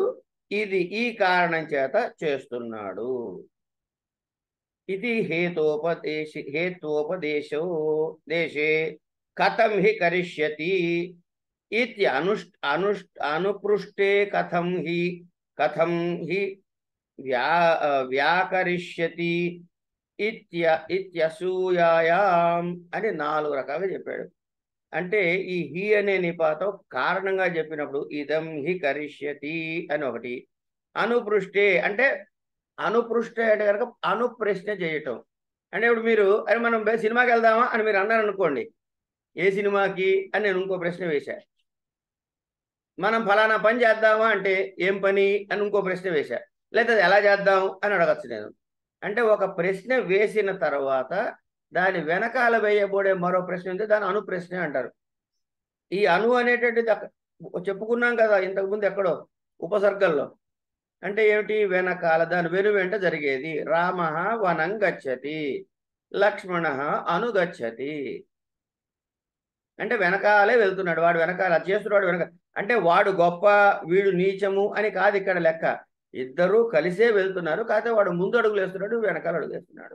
ఇది ఈ కారణం చేత చేస్తున్నాడు ఇది హేతోపదేశి హేతోపదేశో దేశే కథం హి కరిష్యతి ఇతి అనుష్ అనుష్ అనుపృష్టే కథం హి కథం హి వ్యా వ్యాకరిష్యతి ఇత్య ఇత్యసూయాయాం అని నాలుగు రకాలుగా చెప్పాడు అంటే ఈ హి అనే నిపాతం కారణంగా చెప్పినప్పుడు ఇదం హి కరిష్యతి అని ఒకటి అనుపృష్టే అంటే అనుపృష్టే అంటే కనుక అనుప్రశ్న చేయటం అంటే ఇప్పుడు మీరు అరే మనం బే- సినిమాకి వెళ్దామా అని మీరు అన్నారు అనుకోండి ఏ సినిమాకి అని నేను ఇంకో ప్రశ్న వేశా మనం ఫలానా పని చేద్దామా అంటే ఏం పని అని ఇంకో ప్రశ్న వేశా లేదా అది ఎలా చేద్దాం అని అడగచ్చు నేను అంటే ఒక ప్రశ్న వేసిన తర్వాత దాని వెనకాల వేయబడే మరో ప్రశ్న ఉంది దాని అను ప్రశ్న అంటారు ఈ అను అనేటువంటిది అక్క- చెప్పుకున్నాం కదా ఇంతకుముందు ఎక్కడో ఉపసర్గల్లో అంటే ఏమిటి వెనకాల దాని వెను వెంట జరిగేది రామ వనం గచ్చతి లక్ష్మణ అనుగచ్చతి అంటే వెనకాలే వెళ్తున్నాడు వాడు వెనకాల అది చేస్తున్నాడు వెనక అంటే వాడు గొప్ప వీడు నీచము అని కాదు ఇక్కడ లెక్క ఇద్దరూ కలిసే వెళ్తున్నారు కాకపోతే వాడు ముందు అడుగులు వేస్తున్నాడు వెనకాల అడుగు వేస్తున్నాడు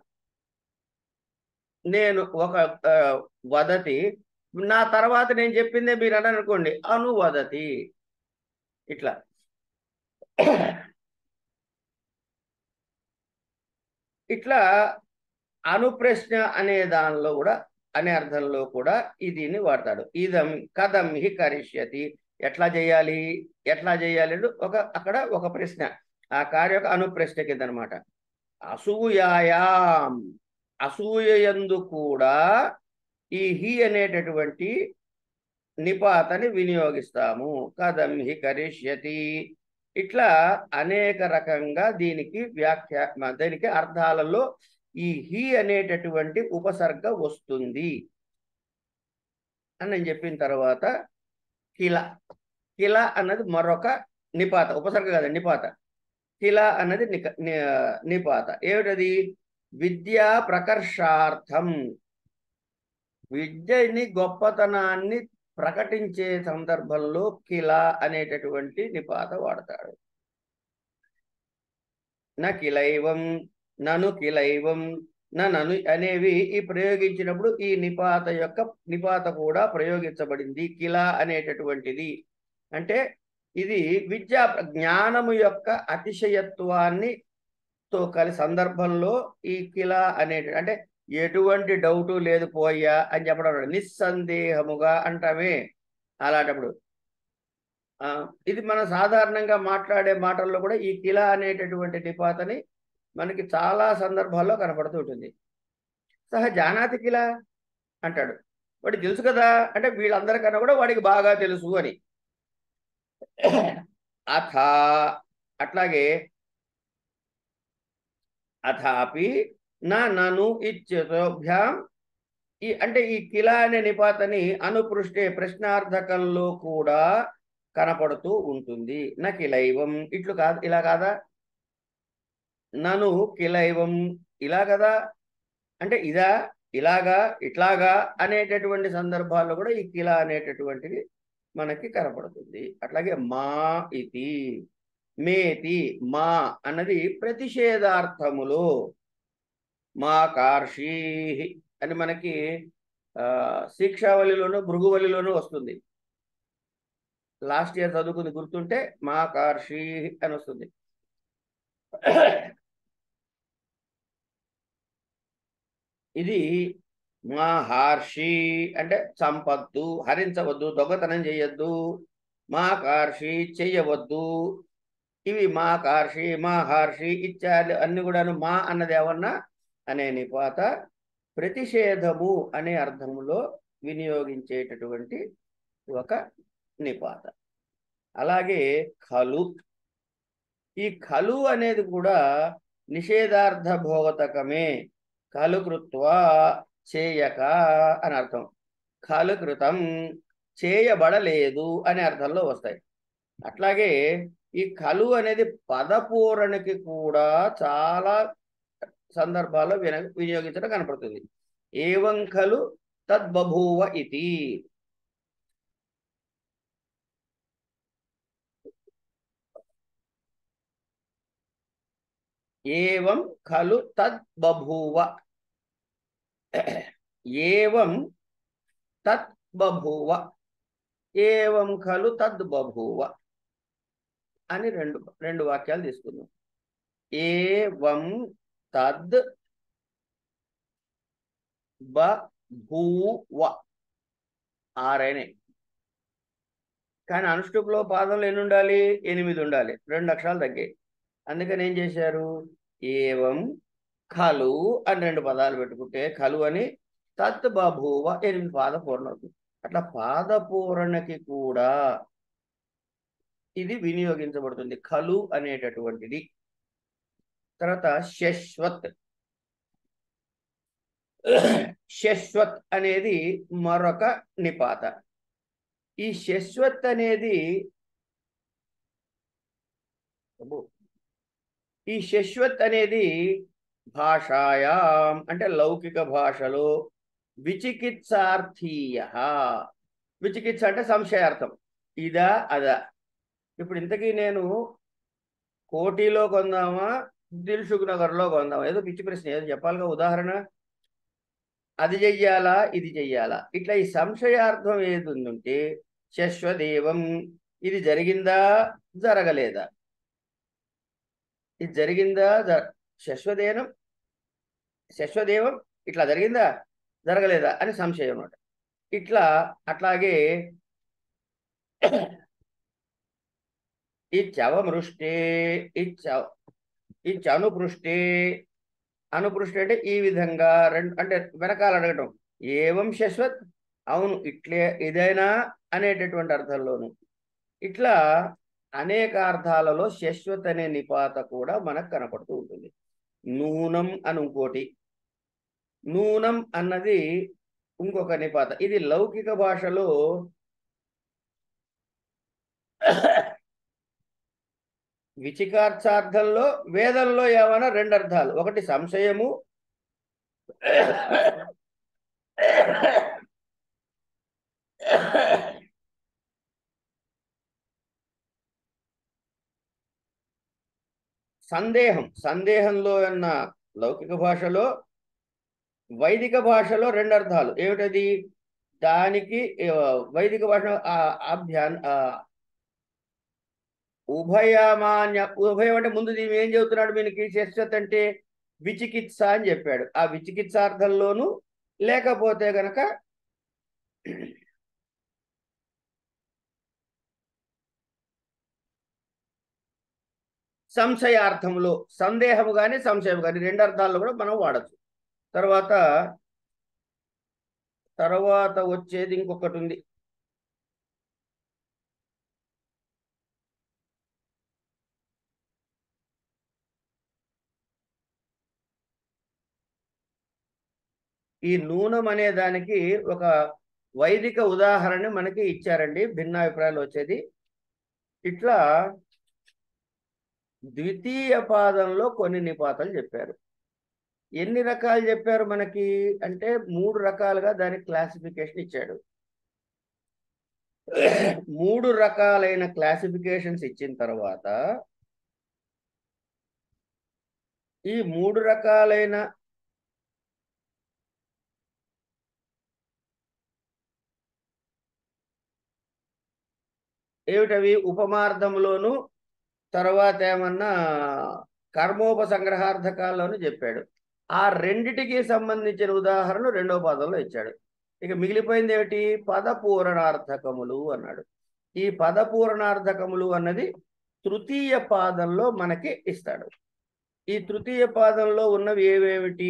నేను ఒక ఆ, వదతి నా తర్వాత నేను చెప్పిందే మీరు అన్నారు అనుకోండి అనువదతి ఇట్లా ఇట్లా అనుప్రశ్న అనే దానిలో కూడా అనే అర్థంలో కూడా ఈ దీన్ని వాడతాడు ఇదం కథం హి కరిష్యతి ఎట్లా చేయాలి ఎట్లా చేయాలి అంటే ఒక అక్కడ ఒక ప్రశ్న ఆ కార్య యొక్క అనుప్రశ్న కింద అనమాట అసూయాయాం అసూయయందు కూడా ఈ హి అనేటటువంటి నిపాతని వినియోగిస్తాము కథం హి కరిష్యతి ఇట్లా అనేక రకంగా దీనికి వ్యాఖ్య మ- దీనికి అర్థాలలో ఈ హి అనేటటువంటి ఉపసర్గ వస్తుంది అని నేను చెప్పిన తర్వాత కిల కిల అన్నది మరొక నిపాత ఉపసర్గ కాదు నిపాత కిల అన్నది నిక ని- నిపాత ఏమిటది విద్యా ప్రకర్షార్థం విద్యని గొప్పతనాన్ని ప్రకటించే సందర్భంలో కిల అనేటటువంటి నిపాత వాడతాడు న కిలైవం నను కిలైవం న నను అనేవి ఈ ప్రయోగించినప్పుడు ఈ నిపాత యొక్క నిపాత కూడా ప్రయోగించబడింది కిల అనేటటువంటిది అంటే ఇది విద్యా జ్ఞానము యొక్క అతిశయత్వాన్ని తో కలి సందర్భంలో ఈ కిల అనే అంటే ఎటువంటి డౌటు లేదు పోయా అని చెప్పడం అన్నమాట. నిస్సందేహముగా అంటామే అలాంటప్పుడు ఆ, ఇది మన సాధారణంగా మాట్లాడే మాటల్లో కూడా ఈ కిల అనేటటువంటి నిపాతని మనకి చాలా సందర్భాల్లో కనపడుతూ ఉంటుంది సహ జానాతి కిల అంటాడు వాడికి తెలుసు కదా అంటే వీళ్ళందరికన్నా కూడా వాడికి బాగా తెలుసు అని అథ అట్లాగే అథాపి నా నను ఇత్యుభ్యాం ఈ అంటే ఈ కిల అనే నిపాతని అనుపృష్టే ప్రశ్నార్థకంలో కూడా కనపడుతూ ఉంటుంది నా కిలైవం ఇట్లు కాదు ఇలా కాదా నను కిలైవం ఇలా కదా అంటే ఇదా ఇలాగా ఇట్లాగా అనేటటువంటి సందర్భాల్లో కూడా ఈ కిల అనేటటువంటిది మనకి కనపడుతుంది అట్లాగే మా ఇది మేతి మా అన్నది ప్రతిషేధార్థములో మా కార్షీ అని మనకి ఆ శిక్షావళిలోను భృగువలిలోనూ వస్తుంది లాస్ట్ ఇయర్ చదువుకుంది గుర్తుంటే మా కార్షీ అని వస్తుంది ఇది మా హార్షి అంటే చంపద్దు హరించవద్దు దొంగతనం చేయొద్దు మా కార్షి చెయ్యవద్దు ఇవి మా కార్షి మా హార్షి ఇత్యాది అన్ని కూడాను మా అన్నది ఏమన్నా అనే నిపాత ప్రతిషేధము అనే అర్థములో వినియోగించేటటువంటి ఒక నిపాత అలాగే ఖలు ఈ ఖలు అనేది కూడా నిషేధార్థ భోగతకమే ఖలు కృత్వా చేయక అని అర్థం ఖలు కృతం చేయబడలేదు అనే అర్థంలో వస్తాయి అట్లాగే ఈ ఖలు అనేది పదపూరణకి కూడా చాలా సందర్భాల్లో విన వినియోగించడం కనపడుతుంది ఏవం ఖలు తద్బభూవ ఇది ఏవం ఖలు తద్ బభూవ ఏవం తత్ బభూవ ఏవం ఖలు తద్ బభూవ అని రెండు రెండు వాక్యాలు తీసుకుందాం ఏవం తద్ బభూవ ఆరైనాయి కానీ అనుష్టుప్లో పాదంలో ఎన్ని ఉండాలి ఎనిమిది ఉండాలి రెండు అక్షరాలు తగ్గాయి అందుకని ఏం చేశారు ఏవం ఖలు అని రెండు పదాలు పెట్టుకుంటే ఖలు అని తత్ బభూవ ఎనిమిది పాద పూర్ణ అవుతుంది అట్లా పాద పూరణకి కూడా ఇది వినియోగించబడుతుంది ఖలు అనేటటువంటిది తర్వాత శశ్వత్ శశ్వత్ అనేది మరొక నిపాత ఈ శశ్వత్ అనేది అబ్బో. ఈ శశ్వత్ అనేది భాషాయాం అంటే లౌకిక భాషలో విచికిత్సార్థీయ విచికిత్స అంటే సంశయార్థం ఇదా అదా ఇప్పుడు ఇంతకీ నేను కోటిలో కొందామా దిల్సుఖ్ నగర్లో కొందామా ఏదో పిచ్చి ప్రశ్న ఏదో చెప్పాలిగా ఉదాహరణ అది చెయ్యాలా ఇది చెయ్యాలా ఇట్లా ఈ సంశయార్థం ఏది ఉందంటే శశ్వదేవం ఇది జరిగిందా జరగలేదా ఇది జరిగిందా జ- శశ్వదేనం శశ్వదేవం ఇట్లా జరిగిందా జరగలేదా అని సంశయం అన్నమాట ఇట్లా అట్లాగే ఇచ్చవమృష్టే ఇచ్చ ఇచ్చనుపృష్టే అనుపృష్టి అంటే ఈ విధంగా రెండు అంటే వెనకాల అడగటం ఏవం శశ్వత్ అవును ఇట్లే ఇదేనా అనేటటువంటి అర్థంలోను ఇట్లా అనేక అర్థాలలో శశ్వత్ అనే నిపాత కూడా మనకు కనపడుతూ ఉంటుంది నూనం అని ఇంకోటి నూనం అన్నది ఇంకొక నిపాత ఇది లౌకిక భాషలో విచికార్థార్థంలో వేదంలో ఏమైనా రెండు అర్థాలు ఒకటి సంశయము సందేహం సందేహంలో అన్న లౌకిక భాషలో వైదిక భాషలో రెండు అర్థాలు ఏమిటది దానికి ఆ, వైదిక భాష అభ్యాన్ ఉభయమాన్య ఉభయం అంటే ముందు దీని ఏం చెబుతున్నాడు మీకు శశ్వత్ అంటే విచికిత్స అని చెప్పాడు ఆ విచికిత్సార్థంలోను లేకపోతే గనక సంశయార్థంలో సందేహము కానీ సంశయం కానీ రెండు అర్థాల్లో కూడా మనం వాడచ్చు తర్వాత తర్వాత వచ్చేది ఇంకొకటి ఉంది ఈ నూనెం అనే దానికి ఒక వైదిక ఉదాహరణ మనకి ఇచ్చారండి భిన్నాభిప్రాయాలు వచ్చేది ఇట్లా ద్వితీయ పాదంలో కొన్ని నిపాతలు చెప్పారు ఎన్ని రకాలు చెప్పారు మనకి అంటే మూడు రకాలుగా దానికి క్లాసిఫికేషన్ ఇచ్చాడు మూడు రకాలైన క్లాసిఫికేషన్స్ ఇచ్చిన తర్వాత ఈ మూడు రకాలైన ఏమిటవి ఉపమార్థంలోను తర్వాత ఏమన్నా కర్మోపసంగ్రహార్థకాల్లోను చెప్పాడు ఆ రెండిటికి సంబంధించిన ఉదాహరణ రెండవ పాదంలో ఇచ్చాడు ఇక మిగిలిపోయింది ఏమిటి పదపూరణార్థకములు అన్నాడు ఈ పదపూరణార్థకములు అన్నది తృతీయ పాదంలో మనకి ఇస్తాడు ఈ తృతీయ పాదంలో ఉన్నవి ఏవేమిటి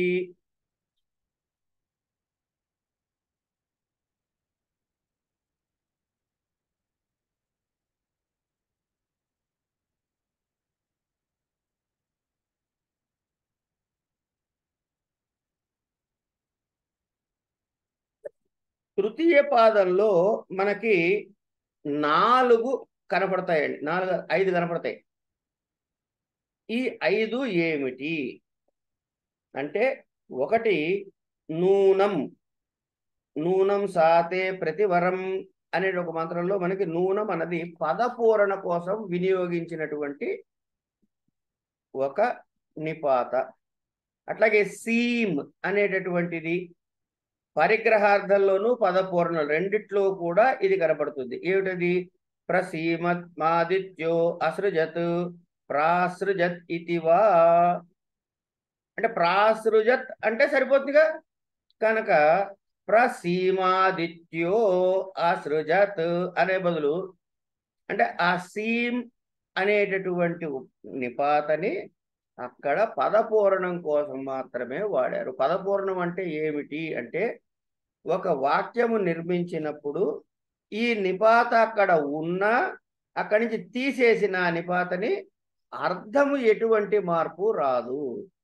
తృతీయ పాదంలో మనకి నాలుగు కనపడతాయండి నాలుగు ఐదు కనపడతాయి ఈ ఐదు ఏమిటి అంటే ఒకటి నూనం నూనం సాతే ప్రతివరం అనే ఒక మంత్రంలో మనకి నూనం అన్నది పదపూరణ కోసం వినియోగించినటువంటి ఒక నిపాత అట్లాగే సీమ్ అనేటటువంటిది పరిగ్రహార్థంలోనూ పదపూర్ణ రెండిట్లో కూడా ఇది కనపడుతుంది ఏమిటది ప్రసీమత్ మాదిత్యో అసృజత్ ప్రాసృజత్ ఇతివా అంటే ప్రాసృజత్ అంటే సరిపోతుందిగా కనుక ప్రసీమాదిత్యో అసృజత్ అనే బదులు అంటే ఆ సీమ్ అనేటటువంటి నిపాతని అక్కడ పదపూరణం కోసం మాత్రమే వాడారు పదపూరణం అంటే ఏమిటి అంటే ఒక వాక్యము నిర్మించినప్పుడు ఈ నిపాత అక్కడ ఉన్నా అక్కడి నుంచి తీసేసిన ఆ నిపాతని అర్థము ఎటువంటి మార్పు రాదు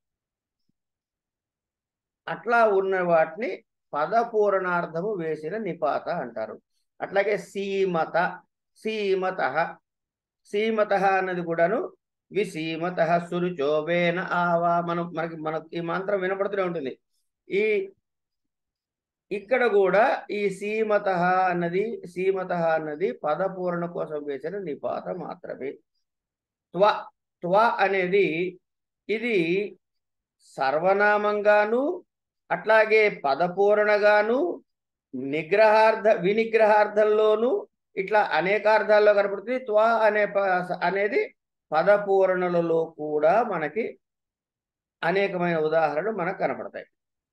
అట్లా ఉన్న వాటిని పదపూరణార్థము వేసిన నిపాత అంటారు అట్లాగే సీమత సీమత సీమత అన్నది కూడాను విసీమత సురుచోవేన ఆవా మనం మనకి మనకి ఈ మంత్రం వినపడుతూనే ఉంటుంది ఈ ఇక్కడ కూడా ఈ సీమత అన్నది సీమత అన్నది పదపూరణ కోసం వేసిన నిపాత మాత్రమే త్వ త్వ అనేది ఇది సర్వనామంగాను అట్లాగే పదపూరణగాను నిగ్రహార్థ వినిగ్రహార్థంలోను ఇట్లా అనేకార్థాల్లో కనపడుతుంది త్వ అనే ప- అనేది పదపూరణలలో కూడా మనకి అనేకమైన ఉదాహరణలు మనకు కనపడతాయి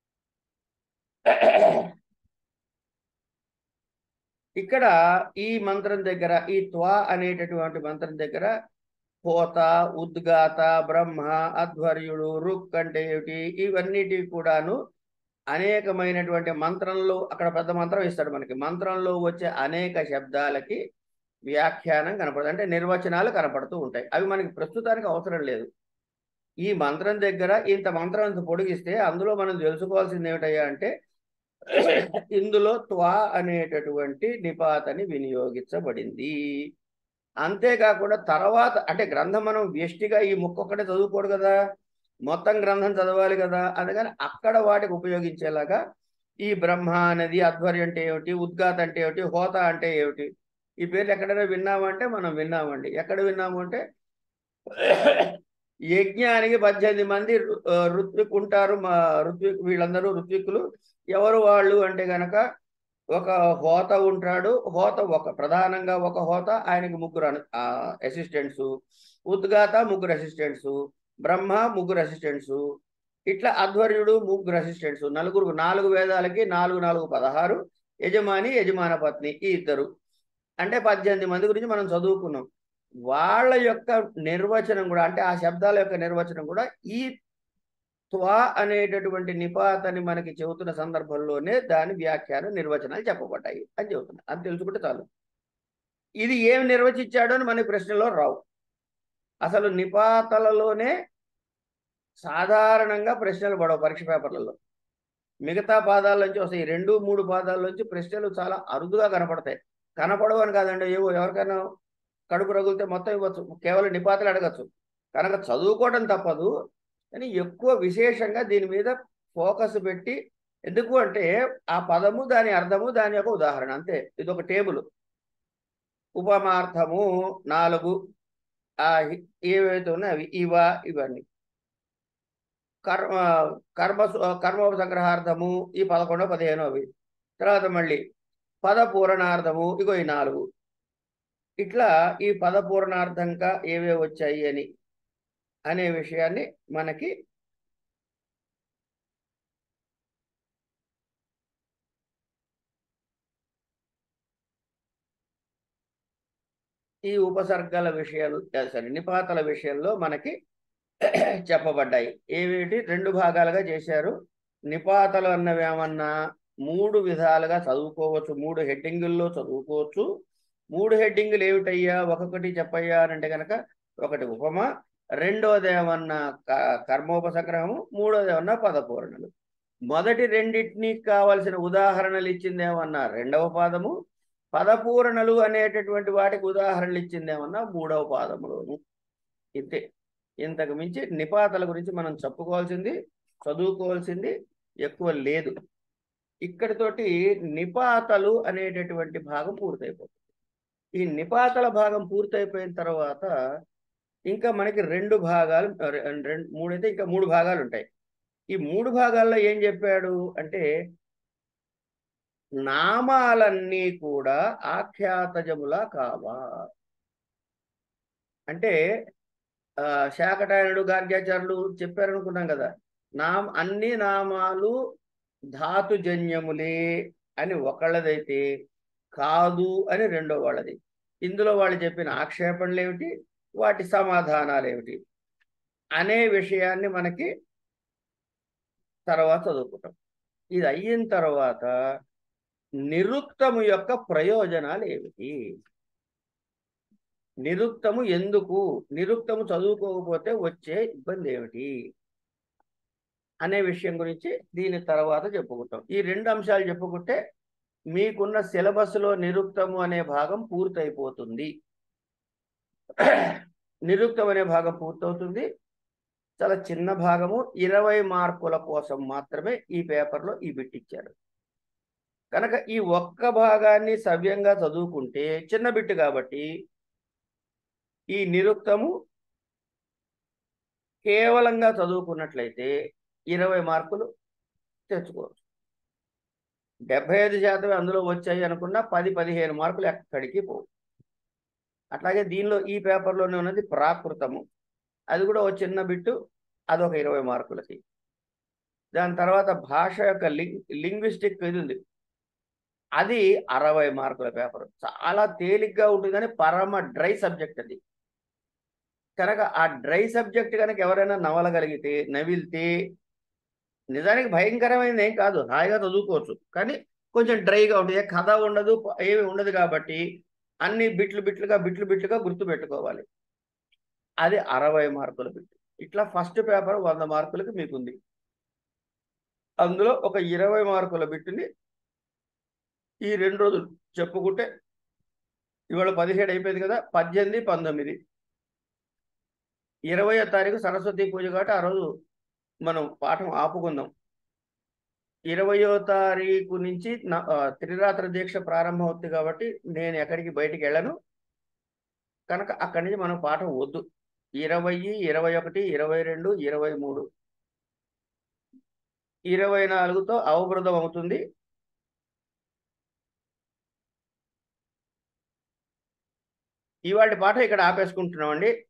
ఇక్కడ ఈ మంత్రం దగ్గర ఈ త్వా అనేటటువంటి మంత్రం దగ్గర పోత ఉద్గాత బ్రహ్మ అధ్వర్యుడు రుక్ అంటే ఏమిటి ఇవన్నిటివి కూడాను అనేకమైనటువంటి మంత్రంలో అక్కడ పెద్ద మంత్రం ఇస్తాడు మనకి మంత్రంలో వచ్చే అనేక శబ్దాలకి వ్యాఖ్యానం కనపడుతుంది అంటే నిర్వచనాలు కనపడుతూ ఉంటాయి అవి మనకి ప్రస్తుతానికి అవసరం లేదు ఈ మంత్రం దగ్గర ఇంత మంత్రం ఇంత పొడిగిస్తే అందులో మనం తెలుసుకోవాల్సింది ఏమిటయ్యా అంటే ఇందులో త్వా అనేటటువంటి నిపాతని వినియోగించబడింది అంతేకాకుండా తర్వాత అంటే గ్రంథం మనం వ్యష్టిగా ఈ ముక్క ఒక్కటే చదువుకోడు కదా మొత్తం గ్రంథం చదవాలి కదా అందుకని అక్కడ వాటికి ఉపయోగించేలాగా ఈ బ్రహ్మ అనేది అధ్వర్యం అంటే ఏమిటి ఉద్గాత అంటే ఏమిటి హోత అంటే ఏమిటి ఈ పేర్లు ఎక్కడైనా విన్నామంటే మనం విన్నామండి ఎక్కడ విన్నాము అంటే యజ్ఞానికి పద్దెనిమిది మంది ఋ- ఆ, ఋత్విక్ ఉంటారు మా ఋత్విక్ వీళ్ళందరూ ఋత్విక్కులు ఎవరు వాళ్ళు అంటే గనక ఒక హోత ఉంటాడు హోత ఒక ప్రధానంగా ఒక హోత ఆయనకి ముగ్గురు అసిస్టెంట్స్ ఉద్గాత ముగ్గురు అసిస్టెంట్స్ బ్రహ్మ ముగ్గురు అసిస్టెంట్స్ ఇట్లా అధ్వర్యుడు ముగ్గురు అసిస్టెంట్స్ నలుగురు నాలుగు వేదాలకి నాలుగు నాలుగు పదహారు యజమాని యజమాన పత్ని ఈ ఇద్దరు అంటే పద్దెనిమిది మంది గురించి మనం చదువుకున్నాం వాళ్ళ యొక్క నిర్వచనం కూడా అంటే ఆ శబ్దాల యొక్క నిర్వచనం కూడా ఈ త్వా అనేటటువంటి నిపాతని మనకి చెబుతున్న సందర్భంలోనే దాని వ్యాఖ్యాన నిర్వచనాలు చెప్పబడ్డాయి అని చెబుతున్నా అది తెలుసుకుంటే చాలు ఇది ఏం నిర్వచించాడో అని మనకి ప్రశ్నలో రావు అసలు నిపాతలలోనే సాధారణంగా ప్రశ్నలు పడవు పరీక్ష పేపర్లలో మిగతా పాదాల నుంచి వస్తాయి ఈ రెండు మూడు పాదాల నుంచి ప్రశ్నలు చాలా అరుదుగా కనపడతాయి కనపడవు అని కాదండి ఏవో ఎవరికైనా కడుపు రగులితే మొత్తం ఇవ్వచ్చు కేవలం నిపాతలు అడగచ్చు కనుక చదువుకోవడం తప్పదు కానీ ఎక్కువ విశేషంగా దీని మీద ఫోకస్ పెట్టి ఎందుకు అంటే ఆ పదము దాని అర్థము దాని యొక్క ఉదాహరణ అంతే ఇది ఒక టేబుల్ ఉపమార్థము నాలుగు ఆ ఏవైతే ఉన్నాయో అవి ఇవా ఇవన్నీ కర్మ కర్మ కర్మోపసంగ్రహార్థము ఈ పదకొండో పదిహేనో అవి తర్వాత మళ్ళీ పద పూరణార్థము ఇగో ఈ నాలుగు ఇట్లా ఈ పద పూరణార్థంగా ఏవే వచ్చాయి అని అనే విషయాన్ని మనకి ఈ ఉపసర్గల విషయాలు సరే నిపాతల విషయంలో మనకి చెప్పబడ్డాయి ఏవేటి రెండు భాగాలుగా చేశారు నిపాతలు అన్నవి ఏమన్నా మూడు విధాలుగా చదువుకోవచ్చు మూడు హెడ్డింగుల్లో చదువుకోవచ్చు మూడు హెడ్డింగులు ఏమిటయ్యా ఒక్కొక్కటి చెప్పయ్యా అని అంటే కనుక ఒకటి ఉపమ రెండోది ఏమన్నా క- కర్మోపసంగ్రహము మూడోది ఏమన్నా పదపూరణలు మొదటి రెండింటినీ కావలసిన ఉదాహరణలు ఇచ్చింది ఏమన్నా రెండవ పాదము పదపూరణలు అనేటటువంటి వాటికి ఉదాహరణలు ఇచ్చింది ఏమన్నా మూడవ పాదములోను ఇంతే ఇంతకు మించి నిపాతల గురించి మనం చెప్పుకోవాల్సింది చదువుకోవాల్సింది ఎక్కువ లేదు ఇక్కడితోటి నిపాతలు అనేటటువంటి భాగం పూర్తయిపోతుంది ఈ నిపాతల భాగం పూర్తయిపోయిన తర్వాత ఇంకా మనకి రెండు భాగాలు రె- రెండు మూడు అయితే ఇంకా మూడు భాగాలు ఉంటాయి ఈ మూడు భాగాల్లో ఏం చెప్పాడు అంటే నామాలన్నీ కూడా ఆఖ్యాతజముల కావా అంటే ఆ, శాకటాయనుడు గార్గ్యాచార్యులు చెప్పారు అనుకున్నాం కదా నామ అన్ని నామాలు ధాతుజన్యములే అని ఒకళ్ళదైతే కాదు అని రెండో వాళ్ళది ఇందులో వాళ్ళు చెప్పిన ఆక్షేపణలు ఏమిటి వాటి సమాధానాలు ఏమిటి అనే విషయాన్ని మనకి తర్వాత చదువుకుంటాం ఇది అయిన తర్వాత నిరుక్తము యొక్క ప్రయోజనాలు ఏమిటి నిరుక్తము ఎందుకు నిరుక్తము చదువుకోకపోతే వచ్చే ఇబ్బంది ఏమిటి అనే విషయం గురించి దీని తర్వాత చెప్పుకుంటాం ఈ రెండు అంశాలు చెప్పుకుంటే మీకున్న సిలబస్లో నిరుక్తము అనే భాగం పూర్తయిపోతుంది నిరుక్తం అనే భాగం పూర్తవుతుంది చాలా చిన్న భాగము ఇరవై మార్కుల కోసం మాత్రమే ఈ పేపర్లో ఈ బిట్ ఇచ్చారు కనుక ఈ ఒక్క భాగాన్ని సవ్యంగా చదువుకుంటే చిన్న బిట్ కాబట్టి ఈ నిరుక్తము కేవలంగా చదువుకున్నట్లయితే ఇరవై మార్కులు తెచ్చుకోవచ్చు డెబ్బై ఐదు శాతం అందులో వచ్చాయి అనుకున్న పది పదిహేను మార్కులు ఎక్కడికి పోవు అట్లాగే దీనిలో ఈ పేపర్లోనే ఉన్నది ప్రాకృతము అది కూడా ఒక చిన్న బిట్టు అదొక ఇరవై మార్కులకి దాని తర్వాత భాష యొక్క లింగ్ లింగ్విస్టిక్ ఇది ఉంది అది అరవై మార్కుల పేపర్ చాలా తేలిగ్గా ఉంటుంది కానీ పరమ డ్రై సబ్జెక్ట్ అది కనుక ఆ డ్రై సబ్జెక్ట్ కనుక ఎవరైనా నవలగలిగితే నవిలితే నిజానికి భయంకరమైనది ఏం కాదు హాయిగా చదువుకోవచ్చు కానీ కొంచెం డ్రైగా ఉంటుంది ఏ కథ ఉండదు ఏమి ఉండదు కాబట్టి అన్ని బిట్లు బిట్లుగా బిట్లు బిట్లుగా గుర్తు పెట్టుకోవాలి అది అరవై మార్కుల బిట్ ఇట్లా ఫస్ట్ పేపర్ వంద మార్కులకి మీకుంది అందులో ఒక ఇరవై మార్కుల బిట్టుని ఈ రెండు రోజులు చెప్పుకుంటే ఇవాళ పదిహేడు అయిపోయింది కదా పద్దెనిమిది పంతొమ్మిది ఇరవయో తారీఖు సరస్వతి పూజ కాబట్టి ఆ రోజు మనం పాఠం ఆపుకుందాం ఇరవయో తారీఖు నుంచి నా- ఆ, త్రిరాత్ర దీక్ష ప్రారంభం అవుతుంది కాబట్టి నేను ఎక్కడికి బయటికి వెళ్ళను కనుక అక్కడి నుంచి మనం పాఠం వద్దు ఇరవై ఇరవై ఒకటి ఇరవై రెండు ఇరవై మూడు ఇరవై నాలుగుతో అవబృతం అవుతుంది ఇవాటి పాఠం ఇక్కడ ఆపేసుకుంటున్నామండి